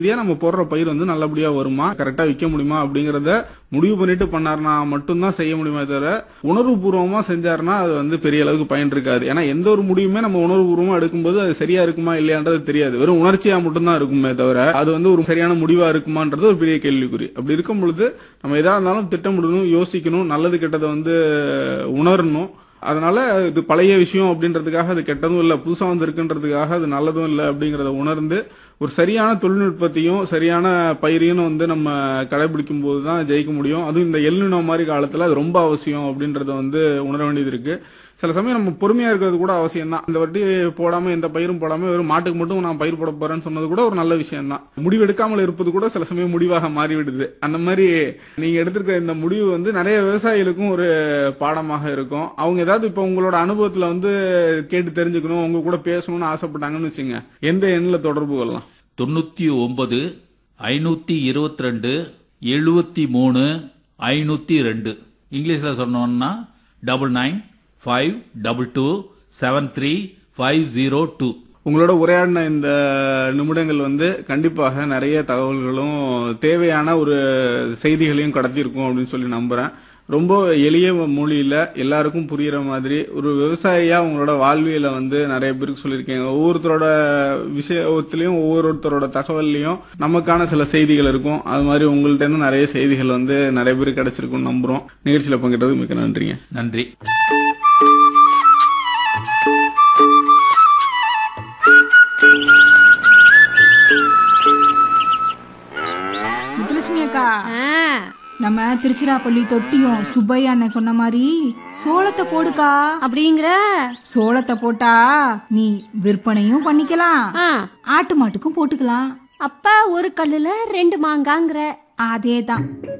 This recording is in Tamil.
இதே நம்ம போடுற பயிர் வந்து நல்லபடியா வருமா கரெக்டா விற்க முடியுமா அப்படிங்கறத முடிவு பண்ணிட்டு பண்ணாருனா மட்டும்தான் செய்ய முடியுமே தவிர உணர்வுபூர்வமா செஞ்சாருன்னா அது வந்து பெரிய அளவுக்கு பயன் இருக்காது ஏன்னா எந்த ஒரு முடிவுமே நம்ம உணர்வுபூர்வமா எடுக்கும்போது அது சரியா இருக்குமா இல்லையான்றது தெரியாது வெறும் உணர்ச்சியா மட்டும்தான் இருக்குமே தவிர அது வந்து ஒரு சரியான முடிவா இருக்குமான்றது ஒரு பெரிய கேள்விக்குறி அப்படி இருக்கும் பொழுது நம்ம எதா இருந்தாலும் திட்டமிடணும் யோசிக்கணும் நல்லது கெட்டதை வந்து உணரணும் அதனால இது பழைய விஷயம் அப்படின்றதுக்காக அது கெட்டதும் இல்லை புதுசா வந்திருக்குன்றதுக்காக அது நல்லதும் இல்லை அப்படிங்கறத உணர்ந்து ஒரு சரியான தொழில்நுட்பத்தையும் சரியான பயிரையும் வந்து நம்ம கடைபிடிக்கும் போது தான் ஜெயிக்க முடியும் அதுவும் இந்த எல்நினோ மாதிரி காலத்துல அது ரொம்ப அவசியம் அப்படின்றத வந்து உணர வேண்டியது இருக்கு சில சமயம் நம்ம பொறுமையா இருக்கிறது கூட அவசியம் தான் இந்த வாட்டி போடாம எந்த பயிரும் போடாம வெறும் மாட்டுக்கு மட்டும் நான் பயிர் போட போறேன்னு சொன்னது கூட ஒரு நல்ல விஷயம் தான் முடிவு எடுக்காமல் இருப்பது கூட சில சமயம் முடிவாக மாறிவிடுது அந்த மாதிரி நீங்க எடுத்திருக்கிற இந்த முடிவு வந்து நிறைய விவசாயிகளுக்கும் ஒரு பாடமாக இருக்கும் அவங்க ஏதாவது இப்ப உங்களோட அனுபவத்துல வந்து கேட்டு தெரிஞ்சுக்கணும் உங்க கூட பேசணும்னு ஆசைப்பட்டாங்கன்னு வச்சுங்க எந்த எண்ணில் தொடர்பு கொள்ளலாம் தொண்ணூற்றி ஒன்பது ஐநூற்றி இருபத்தி ரெண்டு எழுபத்தி மூணு ஐநூற்றி ரெண்டு இங்கிலீஷில் சொன்னோம்னா double nine five double two seven three five zero two உங்களோட உரையாடின இந்த நிமிடங்கள் வந்து கண்டிப்பாக நிறைய தகவல்களும் தேவையான ஒரு செய்திகளையும் கடத்தியிருக்கும் அப்படின்னு சொல்லி நம்புறேன் ரொம்ப எளிய மொழியில எல்லாருக்கும் புரியுற மாதிரி ஒரு விவசாயியா உங்களோட வாழ்வியலை வந்து நிறைய பேருக்கு சொல்லியிருக்கீங்க ஒவ்வொருத்தரோட விஷயத்திலையும் ஒவ்வொருத்தரோட தகவல்லையும் நமக்கான சில செய்திகள் இருக்கும் அது மாதிரி உங்கள்ட்ட இருந்து நிறைய செய்திகள் வந்து நிறைய பேருக்கு கிடைச்சிருக்கும்னு நம்புறோம் நிகழ்ச்சியில பங்கிட்டதுக்கு மிக்க நன்றிங்க நன்றி முத்துலட்சுமி அக்கா ஆ, நம்ம திருச்சிராப்பள்ளி தொட்டியும் சுப்பையா அண்ணன் சொன்ன மாதிரி சோளத்தை போடுக்கா அப்படிங்கிற சோளத்தை போட்டா நீ விற்பனையும் பண்ணிக்கலாம் ஆ, ஆட்டு மாட்டுக்கும் போட்டுக்கலாம் அப்ப ஒரு கல்லுல ரெண்டு மாங்காங்கிற அதேதான்